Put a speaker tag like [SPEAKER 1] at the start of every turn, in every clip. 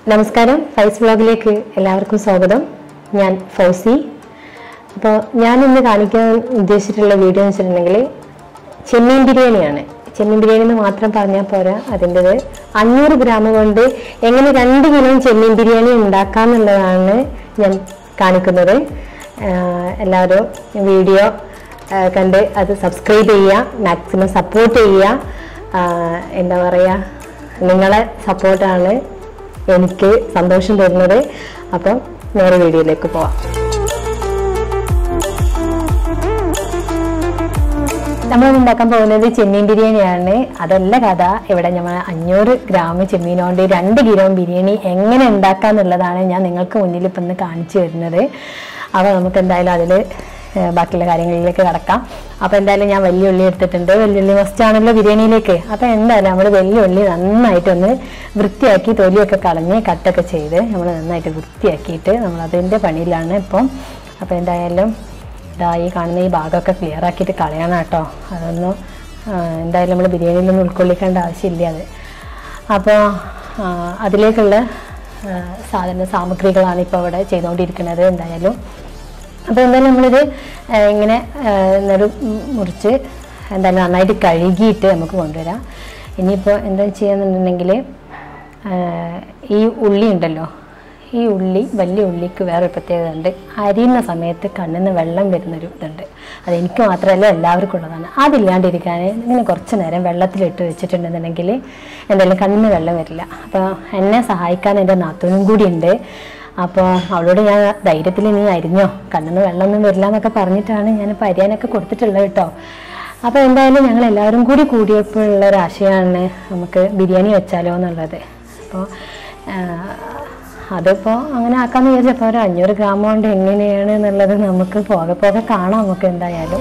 [SPEAKER 1] നമസ്കാരം ഫൈസ് വ്ളോഗിലേക്ക് എല്ലാവർക്കും സ്വാഗതം ഞാൻ ഫൗസി അപ്പോൾ ഞാൻ ഇന്ന് കാണിക്കാൻ ഉദ്ദേശിച്ചിട്ടുള്ള വീഡിയോ എന്ന് വെച്ചിട്ടുണ്ടെങ്കിൽ ചെമ്മീൻ ബിരിയാണിയാണ് ചെമ്മീൻ ബിരിയാണി എന്ന് മാത്രം പറഞ്ഞാൽ പോരാ അതിൻ്റെത് അഞ്ഞൂറ് ഗ്രാം കൊണ്ട് എങ്ങനെ രണ്ട് കിലോ ചെമ്മീൻ ബിരിയാണി ഉണ്ടാക്കാമെന്നുള്ളതാണ് ഞാൻ കാണിക്കുന്നത് ആഹ് എല്ലാവരും വീഡിയോ ആഹ് കണ്ട് അത് സബ്സ്ക്രൈബ് ചെയ്യുക മാക്സിമം സപ്പോർട്ട് ചെയ്യുക ആഹ് എന്താ പറയുക നിങ്ങളെ സപ്പോർട്ടാണ് എനിക്ക് സന്തോഷം തരുന്നത് അപ്പം നേരെ വീഡിയോയിലേക്ക് പോവാം നമ്മൾ ഉണ്ടാക്കാൻ പോകുന്നത് ചെമ്മീൻ ബിരിയാണിയാണ് അതല്ല കഥ ഇവിടെ നമ്മൾ അഞ്ഞൂറ് ഗ്രാം ചെമ്മീൻ കൊണ്ട് രണ്ട് കിലോ ബിരിയാണി എങ്ങനെ ഉണ്ടാക്കാന്നുള്ളതാണ് ഞാൻ നിങ്ങൾക്ക് മുന്നിൽ ഇപ്പം ഇന്ന് കാണിച്ചു തരുന്നത് അപ്പോൾ നമുക്ക് എന്തായാലും അതിൽ ബാക്കിയുള്ള കാര്യങ്ങളിലേക്ക് കടക്കാം അപ്പോൾ എന്തായാലും ഞാൻ വലിയ ഉള്ളി എടുത്തിട്ടുണ്ട് വലിയ ഉള്ളി മസ്റ്റ് ആണല്ലോ ബിരിയാണിയിലേക്ക് അപ്പോൾ എന്തായാലും നമ്മൾ വലിയ ഉള്ളി നന്നായിട്ടൊന്ന് വൃത്തിയാക്കി തൊലിയൊക്കെ കളഞ്ഞ് കട്ടൊക്കെ ചെയ്ത് നമ്മൾ നന്നായിട്ട് വൃത്തിയാക്കിയിട്ട് നമ്മൾ അതിൻ്റെ പണിയിലാണ് ഇപ്പം അപ്പോൾ എന്തായാലും ഇതാ ഈ കാണുന്ന ഈ ഭാഗമൊക്കെ ക്ലിയർ ആക്കിയിട്ട് കളയണം കേട്ടോ അതൊന്നും ആ, എന്തായാലും നമ്മൾ ബിരിയാണിയിലൊന്നും ഉൾക്കൊള്ളിക്കേണ്ട ആവശ്യമില്ല അത് അപ്പോൾ ആ, അതിലേക്കുള്ള ആ, സാധന സാമഗ്രികളാണ് ഇപ്പോൾ അവിടെ ചെയ്തുകൊണ്ടിരിക്കുന്നത് എന്തായാലും അപ്പോൾ എന്തായാലും നമ്മളിത് ആ, ഇങ്ങനെ ആ, നെടു മുറിച്ച് എന്തായാലും നന്നായിട്ട് കഴുകിയിട്ട് നമുക്ക് കൊണ്ടുവരാം ഇനിയിപ്പോൾ എന്താ ചെയ്യാന്നുണ്ടെങ്കിൽ ഈ ഉള്ളി ഉണ്ടല്ലോ ഈ ഉള്ളി വലിയ ഉള്ളിക്ക് വേറെ പ്രത്യേകത ഉണ്ട് അരിയുന്ന സമയത്ത് കണ്ണിന്ന് വെള്ളം വരുന്നൊരു ഇതുണ്ട് അത് എനിക്ക് മാത്രമല്ല എല്ലാവർക്കും ഉള്ളതാണ് അതില്ലാണ്ടിരിക്കാൻ ഇങ്ങനെ കുറച്ച് നേരം വെള്ളത്തിലിട്ട് വെച്ചിട്ടുണ്ടെന്നുണ്ടെങ്കിൽ എന്തായാലും കണ്ണിന് വെള്ളം വരില്ല അപ്പോൾ എന്നെ സഹായിക്കാൻ എൻ്റെ നാത്തൂനും കൂടി ഉണ്ട് അപ്പോൾ അവളോട് ഞാൻ ധൈര്യത്തിൽ നീ അരിഞ്ഞോ കണ്ണിന് വെള്ളമൊന്നും വരില്ല എന്നൊക്കെ പറഞ്ഞിട്ടാണ് ഞാൻ പരിയാനൊക്കെ കൊടുത്തിട്ടുള്ളത് കേട്ടോ അപ്പോൾ എന്തായാലും ഞങ്ങൾ എല്ലാവരും കൂടി കൂടിയപ്പോഴുള്ള ഒരു ആശയമാണ് നമുക്ക് ബിരിയാണി വെച്ചാലോ എന്നുള്ളത് അപ്പോൾ അതിപ്പോൾ അങ്ങനെ ആക്കാമെന്ന് വിചാരിച്ചപ്പോൾ ഒരു അഞ്ഞൂറ് ഗ്രാം കൊണ്ട് എങ്ങനെയാണ് എന്നുള്ളത് നമുക്ക് പോകെ പോകെ കാണാം നമുക്ക് എന്തായാലും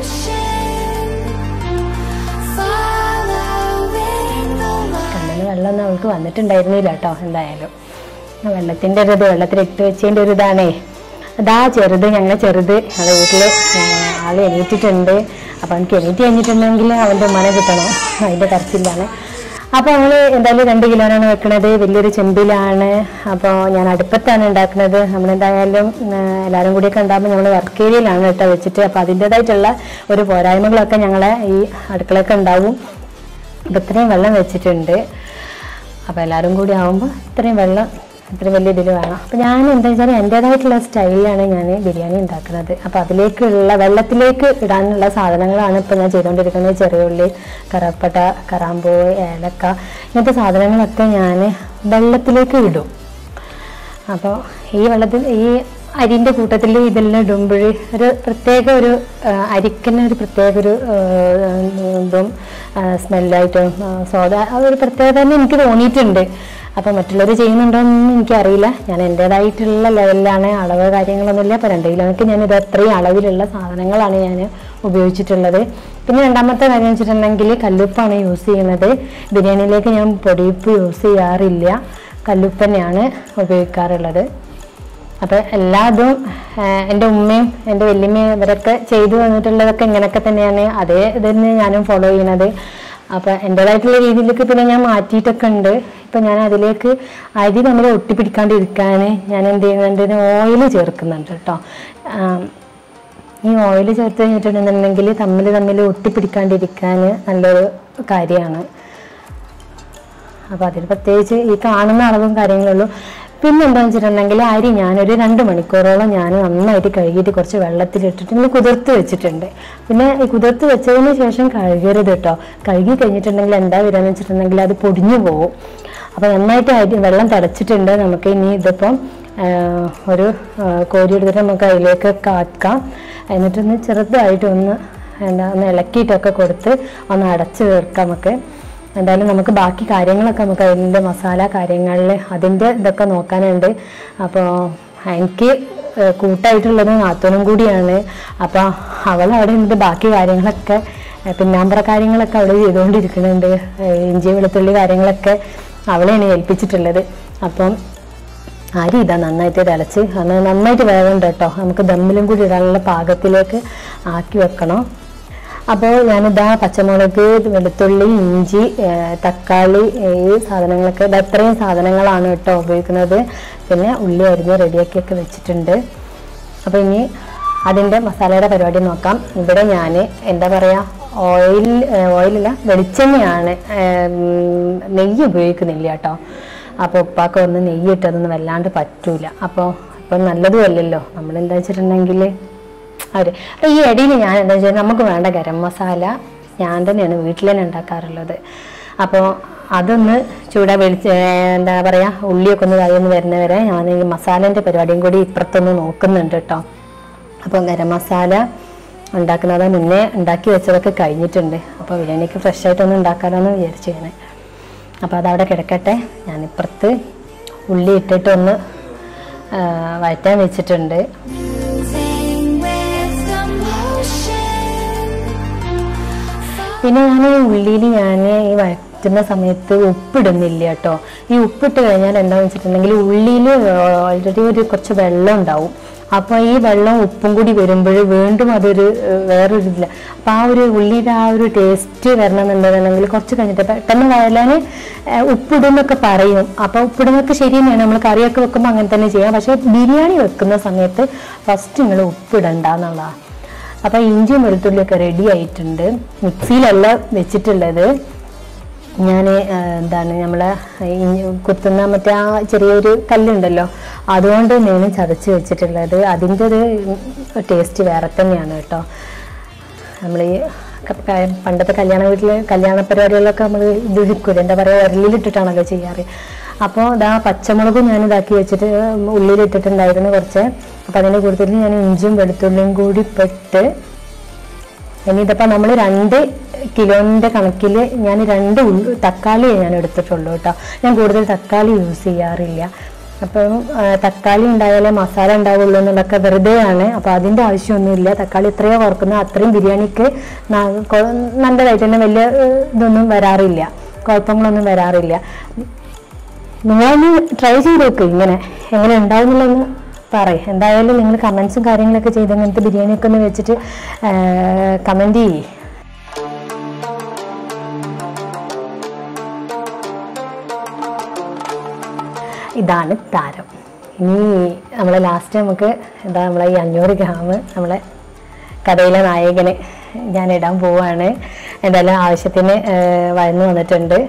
[SPEAKER 2] Following the light.
[SPEAKER 1] കണ്ണിന് വെള്ളമൊന്നും അവൾക്ക് വന്നിട്ടുണ്ടായിരുന്നില്ല കേട്ടോ എന്തായാലും ആ വെള്ളത്തിൻ്റെ ഒരു ഇത് വെള്ളത്തിലിട്ട് വെച്ചതിൻ്റെ ഒരു ഇതാണേ അതാ ചെറുത് ഞങ്ങൾ ചെറുത് ഞങ്ങളുടെ വീട്ടിൽ ആൾ എണീറ്റിട്ടുണ്ട് അപ്പോൾ അവനക്ക് എണീറ്റ് കഴിഞ്ഞിട്ടുണ്ടെങ്കിൽ അവൻ്റെ ഉമ്മനെ കിട്ടണം അതിൻ്റെ കരച്ചിലാണ് അപ്പോൾ അവൾ എന്തായാലും രണ്ട് കിലോനാണ് വെക്കുന്നത് വലിയൊരു ചെമ്പിലാണ് അപ്പോൾ ഞാൻ അടുപ്പത്താണ് ഉണ്ടാക്കുന്നത് നമ്മളെന്തായാലും ആ, എല്ലാവരും കൂടിയൊക്കെ ഉണ്ടാകുമ്പോൾ നമ്മൾ വർക്ക് ഏരിയയിലാണ് കേട്ടോ വെച്ചിട്ട് അപ്പോൾ അതിൻ്റേതായിട്ടുള്ള ഒരു പോരായ്മകളൊക്കെ ഞങ്ങളെ ഈ അടുക്കളയൊക്കെ ഉണ്ടാവും അപ്പം ഇത്രയും വെള്ളം വെച്ചിട്ടുണ്ട് അപ്പോൾ എല്ലാവരും കൂടി ആകുമ്പോൾ ഇത്രയും വെള്ളം ഇത്രയും വലിയ ഇതിൽ വേണം അപ്പോൾ ഞാൻ എന്താ വെച്ചാൽ എൻ്റേതായിട്ടുള്ള സ്റ്റൈലിലാണ് ഞാൻ ബിരിയാണി ഉണ്ടാക്കുന്നത് അപ്പോൾ അതിലേക്കുള്ള വെള്ളത്തിലേക്ക് ഇടാനുള്ള സാധനങ്ങളാണ് ഇപ്പോൾ ഞാൻ ചെയ്തുകൊണ്ടിരിക്കുന്നത് ചെറിയ ഉള്ളി കറപ്പട്ട കറാമ്പൂ ഏലക്ക ഇങ്ങനത്തെ സാധനങ്ങളൊക്കെ ഞാൻ വെള്ളത്തിലേക്ക് ഇടും അപ്പോൾ ഈ വെള്ളത്തിൽ ഈ അരിൻ്റെ കൂട്ടത്തിൽ ഇതെല്ലാം ഇടുമ്പോൾ ഒരു പ്രത്യേക ഒരു ആ, അരിക്കുന്ന ഒരു പ്രത്യേക ഒരു ആ, ഇതും സ്മെല്ലായിട്ടും സോഡ ആ ഒരു പ്രത്യേകത തന്നെ എനിക്ക് തോന്നിയിട്ടുണ്ട് അപ്പോൾ മറ്റുള്ളവർ ചെയ്യുന്നുണ്ടോയെന്നൊന്നും എനിക്കറിയില്ല ഞാൻ എൻ്റേതായിട്ടുള്ള ലെവലിലാണ് അളവ് കാര്യങ്ങളൊന്നുമില്ല അപ്പോൾ രണ്ട് കിലോയ്ക്ക് ഞാൻ ഇത് അത്രയും അളവിലുള്ള സാധനങ്ങളാണ് ഞാൻ ഉപയോഗിച്ചിട്ടുള്ളത് പിന്നെ രണ്ടാമത്തെ കാര്യം വെച്ചിട്ടുണ്ടെങ്കിൽ കല്ലുപ്പാണ് യൂസ് ചെയ്യുന്നത് ബിരിയാണിയിലേക്ക് ഞാൻ പൊടിയുപ്പ് യൂസ് ചെയ്യാറില്ല കല്ലുപ്പ് തന്നെയാണ് ഉപയോഗിക്കാറുള്ളത് അപ്പോൾ എല്ലാതും ആഹ്, എൻ്റെ ഉമ്മയും എൻ്റെ വല്യമ്മയും ഇവരൊക്കെ ചെയ്തു വന്നിട്ടുള്ളതൊക്കെ ഇങ്ങനെയൊക്കെ തന്നെയാണ് അതേ ഇത് തന്നെ ഞാനും ഫോളോ ചെയ്യുന്നത് അപ്പോൾ എൻ്റേതായിട്ടുള്ള രീതിയിലേക്ക് പിന്നെ ഞാൻ മാറ്റിയിട്ടൊക്കെ ഉണ്ട് ഇപ്പം ഞാൻ അതിലേക്ക് അരി നമ്മൾ ഒട്ടിപ്പിടിക്കാണ്ടിരിക്കാൻ ഞാൻ എന്ത് ചെയ്യുന്നുണ്ട് ഓയിൽ ചേർക്കുന്നുണ്ട് കേട്ടോ ആം, ഈ ഓയിൽ ചേർത്ത് കഴിഞ്ഞിട്ടുണ്ടെന്നുണ്ടെങ്കിൽ തമ്മിൽ തമ്മിൽ ഒട്ടിപ്പിടിക്കാണ്ടിരിക്കാൻ നല്ലൊരു കാര്യമാണ് അപ്പോൾ അതിന് പ്രത്യേകിച്ച് ഈ കാണുന്ന അളവും കാര്യങ്ങളുള്ളൂ പിന്നെ എന്താണെന്ന് വെച്ചിട്ടുണ്ടെങ്കിൽ അരി ഞാനൊരു രണ്ട് മണിക്കൂറോളം ഞാൻ നന്നായിട്ട് കഴുകിയിട്ട് കുറച്ച് വെള്ളത്തിലിട്ടിട്ട് ഇങ്ങനെ കുതിർത്ത് വെച്ചിട്ടുണ്ട് പിന്നെ ഈ കുതിർത്ത് വെച്ചതിന് ശേഷം കഴുകരുത് കേട്ടോ കഴുകി കഴിഞ്ഞിട്ടുണ്ടെങ്കിൽ എന്താ വരികയെന്ന് വെച്ചിട്ടുണ്ടെങ്കിൽ അത് പൊടിഞ്ഞു പോകും അപ്പോൾ നന്നായിട്ട് അരി വെള്ളം തിളച്ചിട്ടുണ്ട് നമുക്ക് ഇനി ഇതിപ്പം ആ, ഒരു ആ, കോരി എടുത്തിട്ട് നമുക്ക് അതിലേക്ക് കാക്കാം എന്നിട്ടൊന്ന് ചെറുതായിട്ട് ഒന്ന് എന്താ ഒന്ന് ഇളക്കിയിട്ടൊക്കെ കൊടുത്ത് ഒന്ന് അടച്ച് തീർക്കാം നമുക്ക് എന്തായാലും നമുക്ക് ബാക്കി കാര്യങ്ങളൊക്കെ നമുക്ക് അതിൻ്റെ മസാല കാര്യങ്ങളിൽ അതിൻ്റെ ഇതൊക്കെ നോക്കാനുണ്ട് അപ്പോൾ എനിക്ക് ഏഹ് കൂട്ടായിട്ടുള്ളത് നാത്തൂനും കൂടിയാണ് അപ്പോൾ അവൾ അവിടെ നിന്നിട്ട് ബാക്കി കാര്യങ്ങളൊക്കെ ഏഹ് പിന്നാമ്പറ കാര്യങ്ങളൊക്കെ അവൾ ചെയ്തുകൊണ്ടിരിക്കുന്നുണ്ട് ഏഹ് ഇഞ്ചി വെളുത്തുള്ളി കാര്യങ്ങളൊക്കെ അവളെയാണ് ഏൽപ്പിച്ചിട്ടുള്ളത് അപ്പം അരി ഇതാ നന്നായിട്ട് തിളച്ച് അത് നന്നായിട്ട് വേവുണ്ട് കേട്ടോ നമുക്ക് ദമ്മിലും കൂടി ഇടാനുള്ള പാകത്തിലേക്ക് ആക്കി വെക്കണം അപ്പോൾ ഞാനിതാ പച്ചമുളക് വെളുത്തുള്ളി ഇഞ്ചി ആ, തക്കാളി ഈ സാധനങ്ങളൊക്കെ ഇത് അത്രയും സാധനങ്ങളാണ് കേട്ടോ ഉപയോഗിക്കുന്നത് പിന്നെ ഉള്ളി അരിഞ്ഞ് റെഡിയാക്കിയൊക്കെ വെച്ചിട്ടുണ്ട് അപ്പോൾ ഇനി അതിൻ്റെ മസാലയുടെ പരിപാടി നോക്കാം ഇവിടെ ഞാൻ എന്താ പറയുക ഓയിൽ ഓയിലല്ല വെളിച്ചെണ്ണയാണ് ഏം, നെയ്യ് ഉപയോഗിക്കുന്നില്ല കേട്ടോ അപ്പോൾ ഉപ്പാക്ക് ഒന്ന് നെയ്യ് ഇട്ടതൊന്നും വല്ലാണ്ട് പറ്റൂല അപ്പോൾ ഇപ്പം നല്ലതും അല്ലല്ലോ നമ്മൾ എന്താ വെച്ചിട്ടുണ്ടെങ്കിൽ അവർ അപ്പോൾ ഈ ഇടയിൽ ഞാൻ എന്താ വെച്ചാൽ നമുക്ക് വേണ്ട ഗരം മസാല ഞാൻ തന്നെയാണ് വീട്ടിൽ തന്നെ ഉണ്ടാക്കാറുള്ളത് അപ്പോൾ അതൊന്ന് ചൂടാ വെളിച്ച എന്താ പറയുക ഉള്ളിയൊക്കെ ഒന്ന് കയ്യൊന്ന് വരുന്നവരെ ഞാൻ ഈ മസാലേൻ്റെ പരിപാടിയും കൂടി ഇപ്പുറത്തൊന്ന് നോക്കുന്നുണ്ട് കേട്ടോ അപ്പോൾ ഗരം മസാല ഉണ്ടാക്കുന്നത് മുന്നേ ഉണ്ടാക്കി വെച്ചതൊക്കെ കഴിഞ്ഞിട്ടുണ്ട് അപ്പോൾ ബിരിയാണിക്ക് ഫ്രഷ് ആയിട്ടൊന്ന് ഉണ്ടാക്കാമല്ലോ എന്ന് വിചാരിച്ചു ഞാൻ അപ്പോൾ അതവിടെ കിടക്കട്ടെ ഞാനിപ്പുറത്ത് ഉള്ളി ഇട്ടിട്ടൊന്ന് ആ, വഴറ്റാൻ വെച്ചിട്ടുണ്ട്
[SPEAKER 2] Sing with the motion.
[SPEAKER 1] പിന്നെ ഞാൻ ഈ ഉള്ളിയിൽ ഞാൻ ഈ വഴറ്റുന്ന സമയത്ത് ഉപ്പിടുന്നില്ല കേട്ടോ ഈ ഉപ്പിട്ട് കഴിഞ്ഞാൽ എന്താണെന്ന് വെച്ചിട്ടുണ്ടെങ്കിൽ ഉള്ളിയിൽ ഓൾറെഡി ഒരു കുറച്ച് വെള്ളം ഉണ്ടാവും അപ്പോൾ ഈ വെള്ളം ഉപ്പും കൂടി വരുമ്പോൾ വീണ്ടും അതൊരു ഏഹ്, വേറൊരു ഇതില്ല അപ്പോൾ ആ ഒരു ഉള്ളിയുടെ ആ ഒരു ടേസ്റ്റ് വരണം എന്നുണ്ടെന്നുണ്ടെങ്കിൽ കുറച്ച് കഴിഞ്ഞിട്ട് പെട്ടെന്ന് വയലാൻ ഉപ്പിടുന്നൊക്കെ പറയും അപ്പോൾ ഉപ്പിടുന്നൊക്കെ ശരി തന്നെയാണ് നമ്മൾ കറിയൊക്കെ വെക്കുമ്പോൾ അങ്ങനെ തന്നെ ചെയ്യാം പക്ഷേ ബിരിയാണി വെക്കുന്ന സമയത്ത് ഫസ്റ്റ് നിങ്ങൾ ഉപ്പിടണ്ട എന്നുള്ളതാണ് അപ്പോൾ ഇഞ്ചിയും വെളുത്തുള്ളിയൊക്കെ റെഡി ആയിട്ടുണ്ട് മിക്സിയിലല്ല വെച്ചിട്ടുള്ളത് ഞാൻ എന്താണ് നമ്മളെ ഇഞ്ചി കുത്തുന്ന മറ്റേ ആ ചെറിയൊരു കല്ലുണ്ടല്ലോ അതുകൊണ്ട് തന്നെയാണ് ചതച്ച് വെച്ചിട്ടുള്ളത് അതിൻ്റെ ഒരു ടേസ്റ്റ് വേറെ തന്നെയാണ് കേട്ടോ നമ്മൾ ഈ ക- ക- പണ്ടത്തെ കല്യാണ വീട്ടിൽ കല്യാണ പരിപാടികളിലൊക്കെ നമ്മൾ ഇത് വെക്കൂല എന്താ പറയുക ഉരലിലിട്ടിട്ടാണല്ലോ ചെയ്യാറ് അപ്പോൾ ഇതാ പച്ചമുളകും ഞാൻ ഇതാക്കി വെച്ചിട്ട് ഉള്ളിലിട്ടിട്ടുണ്ടായിരുന്നു കുറച്ച് അപ്പോൾ അതിൻ്റെ കൂടുതൽ ഞാൻ ഇഞ്ചിയും വെളുത്തുള്ളിയും കൂടി പെട്ട് ഇനി ഇതിപ്പോൾ നമ്മൾ രണ്ട് കിലോൻ്റെ കണക്കിൽ ഞാൻ രണ്ട് ഉള്ളി തക്കാളിയെ ഞാൻ എടുത്തിട്ടുള്ളൂ കേട്ടോ ഞാൻ കൂടുതൽ തക്കാളി യൂസ് ചെയ്യാറില്ല അപ്പം ആ, തക്കാളി ഉണ്ടായാലേ മസാല ഉണ്ടാവുള്ളൂ എന്നുള്ളതൊക്കെ വെറുതെയാണ് അപ്പോൾ അതിൻ്റെ ആവശ്യമൊന്നുമില്ല തക്കാളി എത്രയോ കുറക്കുന്ന അത്രയും ബിരിയാണിക്ക് ന- കൊ- നല്ലതായിട്ട് തന്നെ വലിയ ഏഹ്, ഇതൊന്നും വരാറില്ല കുഴപ്പങ്ങളൊന്നും വരാറില്ല നിങ്ങളൊന്ന് ട്രൈ ചെയ്ത് നോക്ക് ഇങ്ങനെ എങ്ങനെ ഉണ്ടാവുന്നുള്ളതെന്ന് പറയും എന്തായാലും നിങ്ങൾ കമൻസും കാര്യങ്ങളൊക്കെ ചെയ്ത് ഇങ്ങനത്തെ ബിരിയാണിയൊക്കെ ഒന്ന് വെച്ചിട്ട് കമൻറ്റ് ചെയ്യേ ഇതാണ് താരം ഇനി നമ്മളെ ലാസ്റ്റ് നമുക്ക് എന്താ നമ്മളെ ഈ അഞ്ഞൂറ് ഗ്രാം നമ്മളെ കഥയിലെ നായകന് ഞാൻ ഇടാൻ പോവാണ് എന്തായാലും ആവശ്യത്തിന് ഏഹ്, വഴന്നു വന്നിട്ടുണ്ട്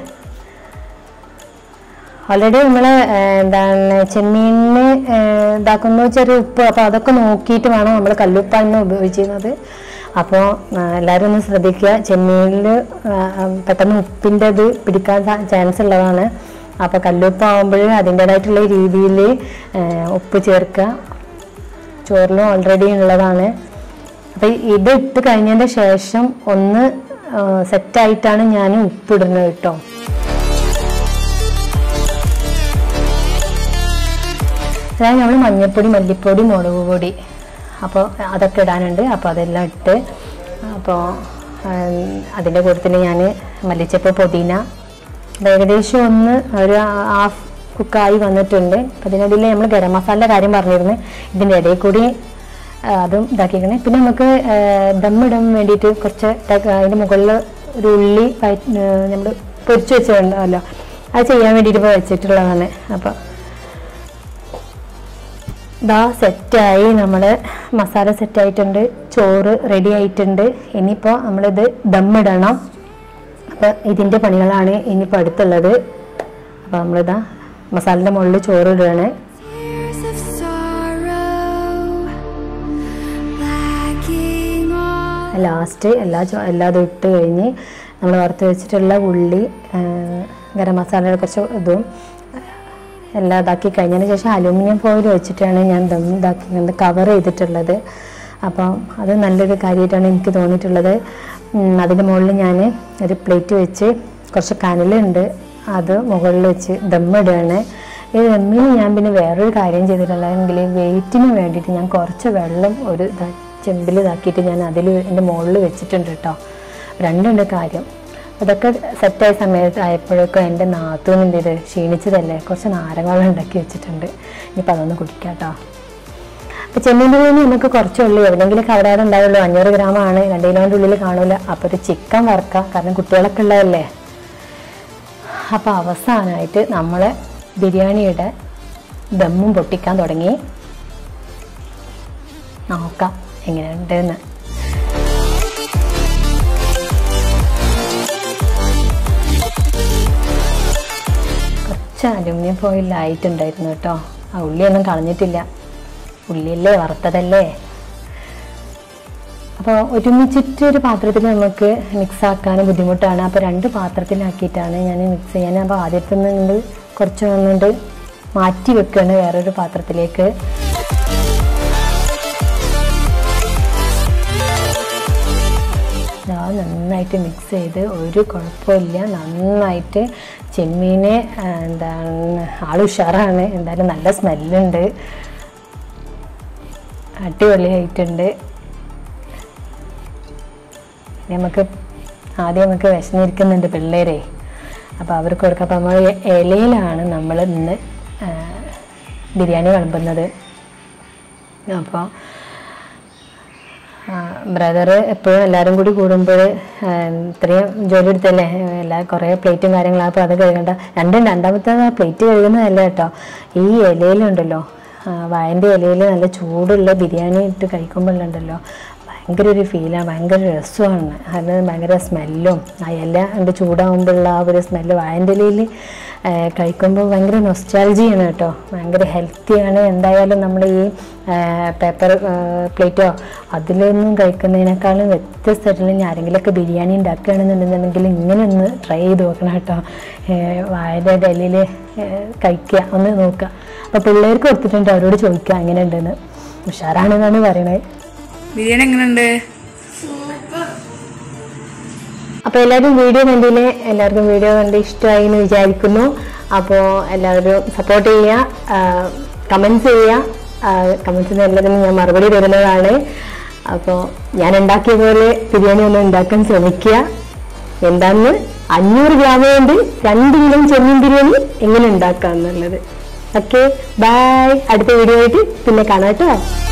[SPEAKER 1] ഓൾറെഡി നമ്മൾ എന്താണ് ചെമ്മീനിന് ഏഹ്, ഇതാക്കുന്നു ചെറിയ ഉപ്പ് അപ്പോൾ അതൊക്കെ നോക്കിയിട്ട് വേണം നമ്മൾ കല്ലുപ്പാണ് ഉപയോഗിച്ചിരുന്നത് അപ്പോൾ എല്ലാവരും ഒന്ന് ശ്രദ്ധിക്കുക ചെമ്മീനിൽ പെട്ടെന്ന് ഉപ്പിൻ്റെ ഇത് പിടിക്കാൻ ചാൻസ് ഉള്ളതാണ് അപ്പോൾ കല്ലുപ്പാകുമ്പോൾ അതിൻ്റേതായിട്ടുള്ള രീതിയിൽ ഉപ്പ് ചേർക്കുക ചോറിലും ഓൾറെഡി ഉള്ളതാണ് അപ്പോൾ ഇത് ഇട്ട് കഴിഞ്ഞതിൻ്റെ ശേഷം ഒന്ന് സെറ്റായിട്ടാണ് ഞാൻ ഉപ്പിടുന്നത് കേട്ടോ അതായത് നമ്മൾ മഞ്ഞൾപ്പൊടി മല്ലിപ്പൊടി മുളക് പൊടി അപ്പോൾ അതൊക്കെ ഇടാനുണ്ട് അപ്പോൾ അതെല്ലാം ഇട്ട് അപ്പോൾ അതിൻ്റെ കൂട്ടത്തിൽ ഞാൻ മല്ലിച്ചപ്പ് പുതിന അത് ഏകദേശം ഒന്ന് ഒരു ഹാഫ് കുക്കായി വന്നിട്ടുണ്ട് അപ്പോൾ അതിനിടയിൽ നമ്മൾ ഗരം മസാലയുടെ കാര്യം പറഞ്ഞിരുന്നു ഇതിൻ്റെ ഇടയിൽ കൂടി ആ, അതും ഇതാക്കിക്കണേ പിന്നെ നമുക്ക് ആ, ദമ്മിടാൻ വേണ്ടിയിട്ട് കുറച്ച് ത- അതിൻ്റെ മുകളിൽ ഒരു ഉള്ളി നമ്മൾ പൊരിച്ച് വെച്ചിട്ടുണ്ടല്ലോ അത് ചെയ്യാൻ വേണ്ടിയിട്ട് ഇപ്പോൾ വെച്ചിട്ടുള്ളതാണ് അപ്പോൾ ദാ സെറ്റായി നമ്മൾ മസാല സെറ്റായിട്ടുണ്ട് ചോറ് റെഡി ആയിട്ടുണ്ട് ഇനിയിപ്പോൾ നമ്മളിത് ദമ്മിടണം അപ്പം ഇതിൻ്റെ പണികളാണ് ഇനിയിപ്പോൾ അടുത്തുള്ളത് അപ്പോൾ നമ്മളിതാ മസാലൻ്റെ മുകളിൽ ചോറ് ഇടുകയാണ്
[SPEAKER 2] Tears of sorrow, lacking all.
[SPEAKER 1] Last എല്ലാ ചോ എല്ലാതും ഇട്ട് കഴിഞ്ഞ് നമ്മൾ വറുത്ത് വെച്ചിട്ടുള്ള ഉള്ളി ആ, ഗരം മസാലയുടെ കുറച്ച് ഇതും എല്ലാം ഇതാക്കി കഴിഞ്ഞതിന് ശേഷം അലൂമിനിയം ഫോയിൽ വെച്ചിട്ടാണ് ഞാൻ ദം ഇതാക്കി കവർ ചെയ്തിട്ടുള്ളത് അപ്പം അത് നല്ലൊരു കാര്യമായിട്ടാണ് എനിക്ക് തോന്നിയിട്ടുള്ളത് ഉം, അതിൻ്റെ മുകളിൽ ഞാൻ ഒരു പ്ലേറ്റ് വെച്ച് കുറച്ച് കനലുണ്ട് അത് മുകളിൽ വെച്ച് ദമ്മിടുകയാണ് ഈ ദമ്മിന് ഞാൻ പിന്നെ വേറൊരു കാര്യം ചെയ്തിട്ടുള്ളതെങ്കിൽ വെയിറ്റിന് വേണ്ടിയിട്ട് ഞാൻ കുറച്ച് വെള്ളം ഒരു ഇതാ- ചെമ്പിൽ ഇതാക്കിയിട്ട് ഞാൻ അതിൽ എൻ്റെ മുകളിൽ വെച്ചിട്ടുണ്ട് കേട്ടോ രണ്ടുണ്ട് കാര്യം അതൊക്കെ സെറ്റായ സമയത്ത് ആയപ്പോഴേക്കും എൻ്റെ നാത്തൂന് എന്ത് ചെയ്ത് ക്ഷീണിച്ചതല്ലേ കുറച്ച് നാരങ്ങ വെള്ളം ഉണ്ടാക്കി വെച്ചിട്ടുണ്ട് ഇനിയിപ്പോൾ അതൊന്ന് കുടിക്കാം കേട്ടോ അപ്പോൾ ചെമ്മീൻ ബിരിയാണി നമുക്ക് കുറച്ചുള്ളൂ എവിടെയെങ്കിലൊക്കെ അവിടെ അവിടെ ഉണ്ടാവുള്ളൂ അഞ്ഞൂറ് ഗ്രാമാണ് രണ്ട് കിലോൻ്റെ ഉള്ളിൽ കാണൂല അപ്പോൾ ഒരു ചിക്കൻ വറുക്കാം കാരണം കുട്ടികളൊക്കെ ഉള്ളതല്ലേ അപ്പോൾ അവസാനമായിട്ട് നമ്മൾ ബിരിയാണിയുടെ ദമ്മും പൊട്ടിക്കാൻ തുടങ്ങി നോക്കാം എങ്ങനെയുണ്ടെന്ന് കുറച്ച് അലുമിനിയം ഫോയിൽ ആയിട്ടുണ്ടായിരുന്നു കേട്ടോ ആ ഉള്ളിയൊന്നും കളഞ്ഞിട്ടില്ല ഉള്ളിയല്ലേ വറുത്തതല്ലേ അപ്പോൾ ഒരുമിച്ചിട്ട് ഒരു പാത്രത്തിൽ നമുക്ക് മിക്സ് ആക്കാൻ ബുദ്ധിമുട്ടാണ് അപ്പോൾ രണ്ട് പാത്രത്തിലാക്കിയിട്ടാണ് ഞാൻ മിക്സ് ചെയ്യാൻ അപ്പോൾ ആദ്യത്തെ നിങ്ങൾ കുറച്ച് വന്നുകൊണ്ട് മാറ്റി വെക്കുകയാണ് വേറൊരു പാത്രത്തിലേക്ക് ദാ നന്നായിട്ട് മിക്സ് ചെയ്ത് ഒരു കുഴപ്പമില്ല നന്നായിട്ട് ചെമ്മീന് ആ, എന്താണ് ആൾ ഉഷാറാണ് എന്തായാലും നല്ല സ്മെല്ലുണ്ട് അടിപൊളിയായിട്ടുണ്ട് ഇനി നമുക്ക് ആദ്യം നമുക്ക് വിശന്നിരിക്കുന്നുണ്ട് പിള്ളേരെ അപ്പോൾ അവർക്ക് കൊടുക്കാം അപ്പോൾ നമ്മൾ ഇലയിലാണ് നമ്മൾ ഇന്ന് ആ, ബിരിയാണി വിളമ്പുന്നത് അപ്പോൾ ബ്രദർ എപ്പോഴും എല്ലാവരും കൂടി കൂടുമ്പോൾ ഇത്രയും ജോലി എടുത്തല്ലേ എല്ലാ കുറേ പ്ലേറ്റും കാര്യങ്ങളും അപ്പോൾ അത് കഴുകണ്ട രണ്ടും രണ്ടാമത്തെ പ്ലേറ്റ് കഴുകുന്നതല്ല കേട്ടോ ഈ ഇലയിലുണ്ടല്ലോ ആ, വായൻ്റെ ഇലയിൽ നല്ല ചൂടുള്ള ബിരിയാണി ഇട്ട് കഴിക്കുമ്പോഴുണ്ടല്ലോ ഭയങ്കര ഒരു ഫീലാണ് ഭയങ്കര രസമാണ് അത് ഭയങ്കര സ്മെല്ലും ആ ഇല ഉണ്ട് ചൂടാകുമ്പോഴുള്ള ആ ഒരു സ്മെല്ല് വായൻ്റെ ഇലയിൽ കഴിക്കുമ്പോൾ ഭയങ്കര നൊസ്റ്റാൾജിയാണ് കേട്ടോ ഭയങ്കര ഹെൽത്തിയാണ് എന്തായാലും നമ്മൾ ഈ പേപ്പർ പ്ലേറ്റോ അതിലൊന്നും കഴിക്കുന്നതിനേക്കാളും വ്യത്യസ്തമായിട്ടുള്ള ഇനി ആരെങ്കിലുമൊക്കെ ബിരിയാണി ഉണ്ടാക്കുകയാണെന്നുണ്ടെന്നുണ്ടെങ്കിൽ ഇങ്ങനെ ഒന്ന് ട്രൈ ചെയ്ത് നോക്കണം കേട്ടോ വായൻ്റെ ഇലയിൽ കഴിക്കുക ഒന്ന് നോക്കുക അപ്പോൾ പിള്ളേർക്ക് കൊടുത്തിട്ടുണ്ട് അവരോട് ചോദിക്കുക എങ്ങനെ ഉണ്ടെന്ന് ഉഷാറാണെന്നാണ് പറയണത്
[SPEAKER 3] ബിരിയാണി എങ്ങനെയുണ്ട്
[SPEAKER 1] അപ്പോൾ എല്ലാവരും വീഡിയോ കണ്ടില്ലേ എല്ലാവർക്കും വീഡിയോ കണ്ട് ഇഷ്ടമായി എന്ന് വിചാരിക്കുന്നു അപ്പോൾ എല്ലാവരും സപ്പോർട്ട് ചെയ്യുക കമൻസ് ചെയ്യുക കമൻസിന് എല്ലാത്തിനും ഞാൻ മറുപടി തരുന്നതാണ് അപ്പോൾ ഞാൻ ഉണ്ടാക്കിയ പോലെ ബിരിയാണി ഒന്ന് ഉണ്ടാക്കാൻ ശ്രമിക്കുക എന്താന്ന് അഞ്ഞൂറ് ഗ്രാം കൊണ്ട് രണ്ട് കിലോ ചെമ്മീൻ ബിരിയാണി എങ്ങനെ ഉണ്ടാക്കാം എന്നുള്ളത് ഓക്കെ ബൈ അടുത്ത വീഡിയോ ആയിട്ട് പിന്നെ കാണാം കേട്ടോ